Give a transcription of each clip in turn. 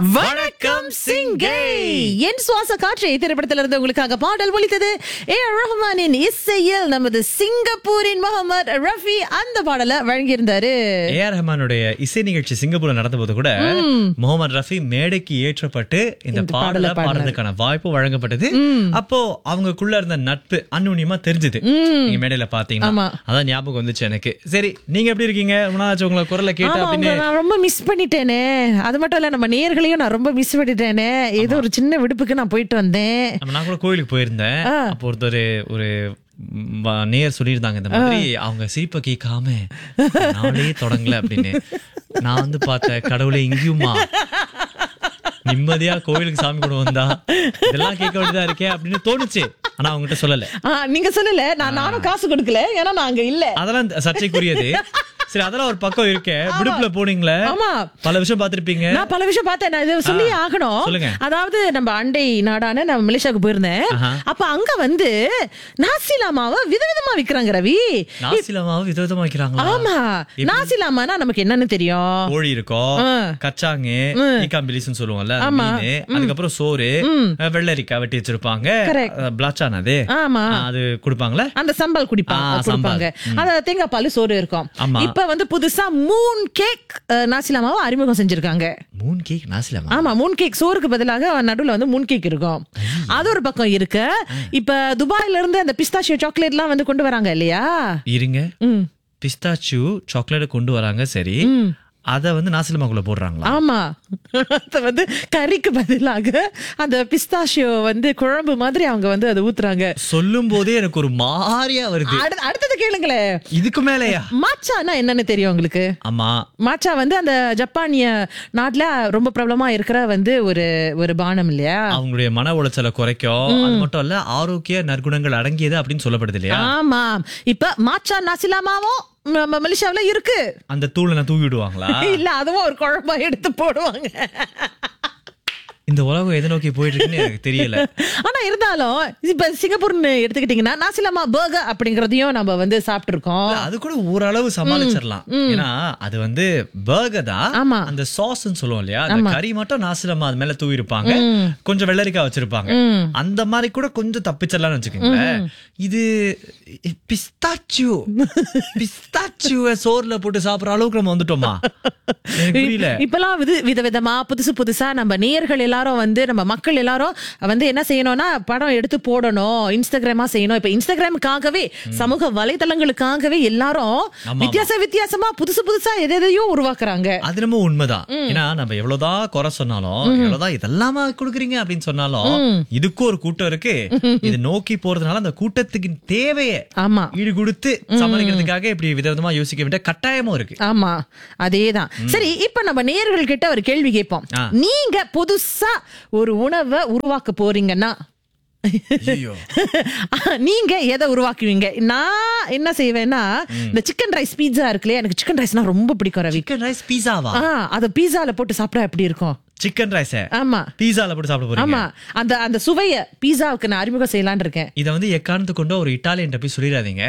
வணக்கம் சிங்கை என் சுவாச காற்றை திரைப்படத்தில் இருந்து உங்களுக்காக பாடல் ஒலித்தது ஏ ஆர் ரஹ்மானின் இசையில் நமது சிங்கப்பூரின் முகமது ரஃபி அந்த பாடலை வழங்கியிருந்தாரு ஏஆர் ரஹ்மானுடைய இசை நிகழ்ச்சி சிங்கப்பூர்ல நடந்தபோது கூட முகமது ரஃபி மேடைக்கு ஏற்றப்பட்டு இந்த இந்த பாடலை பாடலை பாடுறதுக்கான வாய்ப்பு வழங்கப்பட்டது அப்போ அவங்களுக்குள்ள இருந்த நட்பு அந்நுண்ணியமா தெரிஞ்சது நீங்க மேடையில ஆமா. பாத்தீங்கன்னா அதான் ஞாபகம் வந்துச்சு எனக்கு சரி நீங்க எப்படி இருக்கீங்க உணாச்சு உங்களை குரலை கேட்டு ஆமா, அப்படின்னு உங்களை நான் ரொம்ப மிஸ் பண்ணிட்டேனே அது மட்டும் இல்ல நம்ம நேயர்களையும் நான் ரொம்ப மிஸ் பண்ணிட்டேனே ஏதோ ஒரு சின்ன விடுப்புக்கு நான் போயிட்டு வந்தேன் நம்ம நான் கூட கோயிலுக்கு போயிருந்தேன் அப்போ ஒருத்தர் ஒரு ம், வ- நேயர் சொல்லியிருந்தாங்க இந்த மாதிரி அவங்க சிரிப்பை கேட்காம நாளே தொடங்கல அப்படின்னு நான் வந்து பார்த்தேன் கடவுளை இங்கேயுமா நிம்மதியா கோயிலுக்கு சாமி கூட வந்தா இதெல்லாம் கேட்க வேண்டியதா இருக்கே அப்படின்னு தோணுச்சு ஆனா அவங்ககிட்ட சொல்லல ஆ, நீங்க சொல்லல நான் நானும் காசு கொடுக்கல ஏன்னா நான் அங்க இல்ல அதெல்லாம் சர்ச்சைக்குரியது சரி அதெல்லாம் ஒரு பக்கம் இருக்கே விடுப்புல போனீங்களே ஆமா. பல விஷயம் பார்த்திருப்பீங்க நான் பல விஷயம் பார்த்தேன் நான் இதை சொல்லி ஆகணும் சொல்லுங்க. அதாவது நம்ம அண்டை நாடான நம்ம மலேசியாவுக்கு போயிருந்தேன் ஆஹா. அப்ப அங்க வந்து நாசிலாமாவை விதவிதமா விக்கிறாங்க ரவி நாசிலமாவும் விதவிதமா வைக்கிறாங்களா ஆமா நாசிலாமானா நமக்கு என்னன்னு தெரியும் கோழி இருக்கும் ஆ. கச்சாங்கு ஈக்காம்பிலிஸ்னு சொல்லுவோம்ல ஆமா. மீன் அதுக்கப்புறம் சோறு அஹ், வெள்ளரிக்காய் வெட்டி வச்சிருப்பாங்க Correct. அஹ், பிளாச்சான் அது ஆமா ஆ, அது கொடுப்பாங்களே அந்த சம்பல் குடிப்பாங்க ஆ, கொடுப்பாங்க அத தேங்காய் பால் சோறு இருக்கும் ஆமா. இப்ப வந்து புதுசா மூன் கேக் நாசிலாமாவை அறிமுகம் செஞ்சிருக்காங்க மூன் கேக் நாசிலமா ஆமா மூன் கேக் சோறுக்கு பதிலாக நடுவுல வந்து மூன் கேக் இருக்கும் அது ஒரு பக்கம் இருக்கு இப்ப துபாயில இருந்து அந்த பிஸ்தாஷியோ சாக்லேட் எல்லாம் வந்து கொண்டு வராங்க இல்லையா இருங்க ம் பிஸ்தாச்சு சாக்லேட் கொண்டு வராங்க சரி அத வந்து நாசிலமாக்குள்ள போடுறாங்களா ஆமா அது வந்து கறிக்கு பதிலாக அந்த பிஸ்தாஷியோ வந்து குழம்பு மாதிரி அவங்க வந்து அதை ஊத்துறாங்க சொல்லும் போதே எனக்கு ஒரு மாறியா வருது அடுத்த- அடுத்தது கேளுங்களேன் இதுக்கு மேலயா மாச்சானா என்னன்னு தெரியும் உங்களுக்கு ஆமா மாச்சா வந்து அந்த ஜப்பானிய நாட்டுல ரொம்ப பிரபலமா இருக்கிற வந்து ஒரு ஒரு பானம் இல்லையா அவங்களுடைய மன உளைச்சலை குறைக்கும் அது மட்டும் இல்ல ஆரோக்கிய நற்குணங்கள் அடங்கியது அப்படின்னு சொல்லப்படுது இல்லையா ஆமா இப்ப மாச்சா நாசிலாமாவும் ம- ம- மலேசியாவுல இருக்கு அந்த தூளை நான் தூவி விடுவாங்களா இல்ல அதுவும் ஒரு குழம்பா எடுத்து போடுவாங்க இந்த உலகம் எதை நோக்கி போயிட்டு இருக்குன்னு எனக்கு தெரியல ஆனா இருந்தாலும் இப்ப சிங்கப்பூர்னு எடுத்துக்கிட்டீங்கன்னா நாசிலாமா பர்கர் அப்படிங்கறதையும் நம்ம வந்து சாப்பிட்டு இருக்கோம் இல்ல, அது கூட ஓரளவு சமாளிச்சிடலாம் ஏன்னா அது வந்து பர்கர் தான் ஆமா. அந்த சாஸ் சொல்லுவோம் இல்லையா அந்த கறி மட்டும் நாசிலமா அது மேல தூவி இருப்பாங்க கொஞ்சம் வெள்ளரிக்காய் வச்சிருப்பாங்க அந்த மாதிரி கூட கொஞ்சம் தப்பிச்சிடலாம்னு வச்சுக்கோங்களேன் இது பிஸ்தாச்சியோ பிஸ்தாச்சியோ சோறுல போட்டு சாப்பிடுற அளவுக்கு நம்ம வந்துட்டோமா எனக்கு புரியல இப்பெல்லாம் வித விதவிதமா புதுசு புதுசா நம்ம நேயர்கள் எல்லாரும் வந்து நம்ம மக்கள் எல்லாரும் வந்து என்ன செய்யணும்னா படம் எடுத்து போடணும் இன்ஸ்டாகிராமா செய்யணும் இப்ப இன்ஸ்டாகிராமுக்காகவே சமூக வலைதளங்களுக்காகவே எல்லாரும் ஆமா. வித்தியாச வித்தியாசமா புதுசு புதுசா எதை எதையோ உருவாக்குறாங்க அது நம்ம உண்மைதான் ஏன்னா நம்ம எவ்வளவுதான் குறை சொன்னாலும் எவ்வளவுதான் இதெல்லாமா கொடுக்குறீங்க அப்படின்னு சொன்னாலும் இதுக்கும் ஒரு கூட்டம் இருக்கு இது நோக்கி போறதுனால அந்த கூட்டத்துக்கு தேவையை ஆமா ஈடு கொடுத்து சமாளிக்கிறதுக்காக இப்படி விதவிதமா யோசிக்க வேண்டிய கட்டாயமும் இருக்கு ஆமா அதேதான் சரி இப்ப நம்ம நேயர்கள் கிட்ட ஒரு கேள்வி கேட்போம் ஆ. நீங்க புதுசா ஒரு உணவை உருவாக்க போறீங்கன்னா ஐயோ நீங்க எதை உருவாக்குவீங்க நான் என்ன செய்வேன்னா இந்த சிக்கன் ரைஸ் பீட்சா இருக்குல்லையா எனக்கு சிக்கன் ரைஸ்னா ரொம்ப பிடிக்கும் ரவி சிக்கன் ரைஸ் பீஸாவா ஆ அத பீஸால போட்டு சாப்பிட்டா எப்படி இருக்கும் சிக்கன் ரைஸ் ஆமா பீஸால போட்டு சாப்பிட போறீங்க ஆமா அந்த அந்த சுவைய பீஸாவுக்கு நான் அறிமுகம் செய்யலாம்னு இருக்கேன் இத வந்து எக்காரணத்து கொண்டு ஒரு இட்டாலியன் போய் சொல்லிடாதீங்க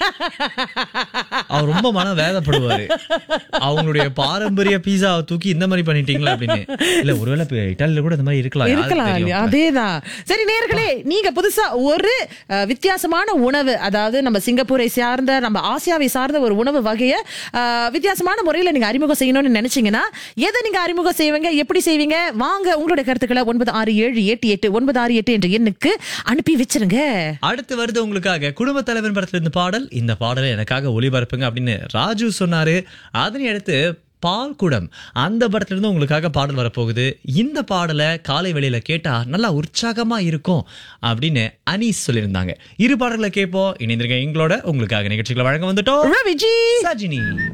அவர் ரொம்ப மன வேதப்படுவாரு அவங்களுடைய பாரம்பரிய பீஸாவை தூக்கி இந்த மாதிரி பண்ணிட்டீங்களா அப்படின்னு இல்ல ஒருவேளை இப்ப இட்டாலியில கூட இந்த மாதிரி இருக்கலாம் யாருக்கு இருக்கலாம் தெரியும்? இல்லையா? அதேதான் சரி நேர்களே நீங்க புதுசா ஒரு அஹ், வித்தியாசமான உணவு அதாவது நம்ம சிங்கப்பூரை சார்ந்த நம்ம ஆசியாவை சார்ந்த ஒரு உணவு வகையை அஹ், வித்தியாசமான முறையில நீங்க அறிமுகம் செய்யணும்னு நினைச்சீங்கன்னா எதை நீங்க அறிமுகம் செய்வீங்க எப்படி செய்வீங்க வாங்க உங்களுடைய கருத்துக்களை ஒன்பது ஆறு ஏழு எட்டு எட்டு ஒன்பது ஆறு எட்டு என்ற எண்ணுக்கு அனுப்பி வச்சிருங்க அடுத்து வருது உங்களுக்காக குடும்ப தலைவன் படத்துல இருந்து பாடல் இந்த பாடலை எனக்காக ஒளிபரப்புங்க அப்படின்னு ராஜு சொன்னாரு அதனை அடுத்து பால்குடம் அந்த படத்துல இருந்து உங்களுக்காக பாடல் வரப்போகுது இந்த பாடலை காலை வேளையில கேட்டா நல்லா உற்சாகமா இருக்கும் அப்படின்னு அனீஸ் சொல்லியிருந்தாங்க இரு பாடல்களை கேட்போம் இணைந்திருக்க எங்களோட உங்களுக்காக நிகழ்ச்சிகளை வழங்க வந்துட்டோம் ரவிஜி சஜினி